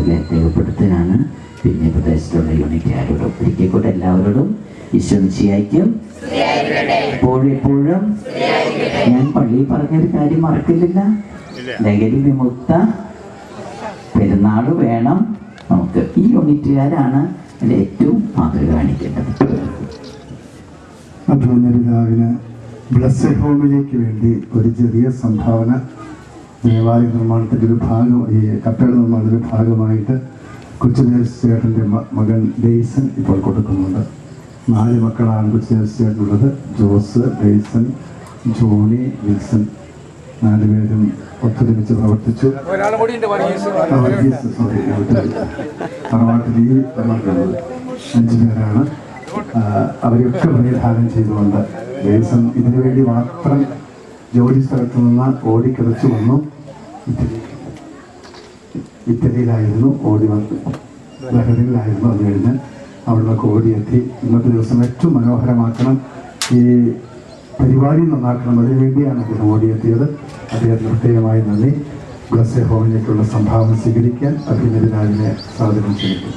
രേഖപ്പെടുത്തുകയാണ് പിന്നെ പ്രദേശത്തുള്ള യൂണിറ്റുകാരോടും ഒരിക്കൽ കൂടെ എല്ലാവരോടും വിശ്വസിച്ചായിരിക്കും എപ്പോഴും എപ്പോഴും ഞാൻ പള്ളിയിൽ പറഞ്ഞൊരു കാര്യം മറക്കില്ല ലഹരി വിമുക്ത പെരുന്നാൾ വേണം നമുക്ക് ഈ യൂണിറ്റുകാരാണ് ഇതിൽ ഏറ്റവും മാതൃക കാണിക്കേണ്ടത് അഭിമന്യ പിതാവിന് ബ്ലസ്സഡ് ഹോമിലേക്ക് വേണ്ടി ഒരു ചെറിയ സംഭാവന ദേവാലയ നിർമ്മാണത്തിൻ്റെ ഒരു ഭാഗം ഈ കപ്പയുടെ നിർമ്മാണത്തിൻ്റെ ഭാഗമായിട്ട് കൊച്ചുനേഴ്സ് ചേട്ടൻ്റെ മകൻ ഡെയ്സൺ ഇപ്പോൾ കൊടുക്കുന്നുണ്ട് നാല് മക്കളാണ് കൊച്ചുനേഴ്സ് ചേട്ടനുള്ളത് ജോസ് ഡെയ്സൺ ജോണി വിൽസൺ നാലുപേരും ഒത്തൊരുമിച്ച് പ്രവർത്തിച്ചു ആ, വർഗീസ്, sorry, തറവാട്ടിൽ ഈ തറവാട്ടിലുള്ളത് അഞ്ചു പേരാണ് ആ, അവരെയൊക്കെ പ്രതിദാനം ചെയ്തുകൊണ്ട് ദേശം ഇതിനു വേണ്ടി മാത്രം ജോലി സ്ഥലത്ത് നിന്ന് ഓടിക്കിടച്ചു വന്നു ഇറ്റലി ഇറ്റലിയിലായിരുന്നു ഓടി വന്നു ബഹറിനിലായിരുന്നു അത് കഴിഞ്ഞ് അവിടുന്ന് ഓടിയെത്തി ഇന്നത്തെ ദിവസം ഏറ്റവും മനോഹരമാക്കണം ഈ പരിപാടി നന്നാക്കണം അതിനുവേണ്ടിയാണ് അദ്ദേഹം ഓടിയെത്തിയത് അദ്ദേഹത്തിന് പ്രത്യേകമായി നന്ദി ബ്ലസ് ഹോമിലേക്കുള്ള സംഭാവന സ്വീകരിക്കാൻ അഭിനന്ദനാവിനെ സ്വാഗതം ചെയ്യുന്നു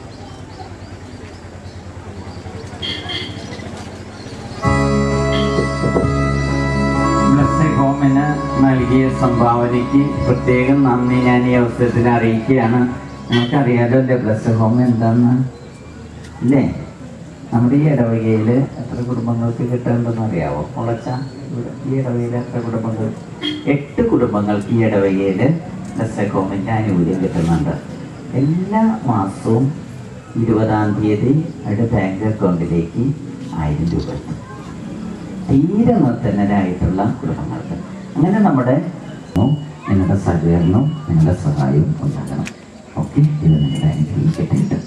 ബ്ലസ് ഹോമിന് നൽകിയ സംഭാവനയ്ക്ക് പ്രത്യേകം നന്ദി ഞാൻ ഈ അവസരത്തിൽ അറിയിക്കുകയാണ് നമുക്കറിയാലോ അല്ലേ ബ്ലസ് ഹോം എന്താന്ന് ഇല്ലേ നമ്മുടെ ഈ ഇടവകയിൽ എത്ര കുടുംബങ്ങൾക്ക് കിട്ടേണ്ടെന്ന് അറിയാവോ മുളച്ച ഇവിടെ ഈ ഇടവകയിൽ എത്ര കുടുംബങ്ങൾ എട്ട് കുടുംബങ്ങൾക്ക് ഈ ഇടവകയിൽ ബ്ലസ് ഹോമിൻ്റെ ആനുകൂല്യം കിട്ടുന്നുണ്ട് എല്ലാ മാസവും ഇരുപതാം തീയതി അവരുടെ ബാങ്ക് അക്കൗണ്ടിലേക്ക് ആയിരം രൂപ എത്തും തീരെ നിർത്തനരായിട്ടുള്ള കുടുംബങ്ങൾക്ക് അങ്ങനെ നമ്മുടെ നിങ്ങളുടെ സഹകരണവും നിങ്ങളുടെ സഹായവും ഉണ്ടാകണം ഓക്കെ ഇത് നിങ്ങളുടെ അനുഗ്രഹിക്കട്ടെ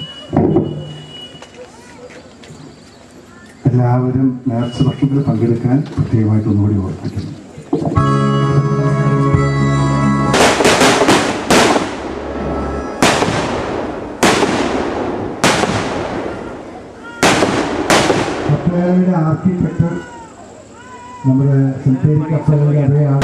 എല്ലാവരും നേർച്ച ഭക്ഷണത്തിൽ പങ്കെടുക്കാൻ പ്രത്യേകമായിട്ട് ഒന്നുകൂടി ഓർപ്പിക്കുന്നു കപ്പേരയുടെ ആർക്കിടെക്ടർ നമ്മുടെ സെൻറ്റേരി കപ്പേരയുടെ അതേ ആ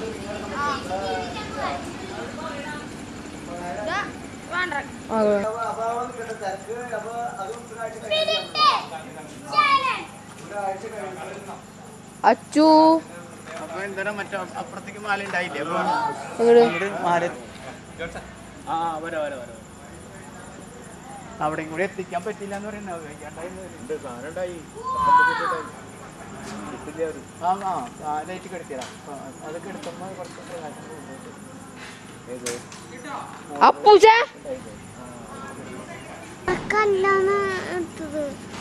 അച്ചു അപ്പൊ എന്തായാലും മറ്റേ അപ്പുറത്തേക്ക് മാല ഉണ്ടായില്ലേ അപ്പൊ എങ്ങട് അങ്ങട് മാല ആ വരാ വരാ വരാ അവിടെയും കൂടി എത്തിക്കാൻ പറ്റില്ല എന്ന് പറയുന്നത് ആ ആ ആ ലൈറ്റ് കെടുത്തിരാ അതൊക്കെ എടുക്കുമ്പോ കുറച്ചൊക്കെ കാശ് പോകുന്നുണ്ട്. ഏത് അപ്പൂച്ച കല്ലാണ് എടുത്തത്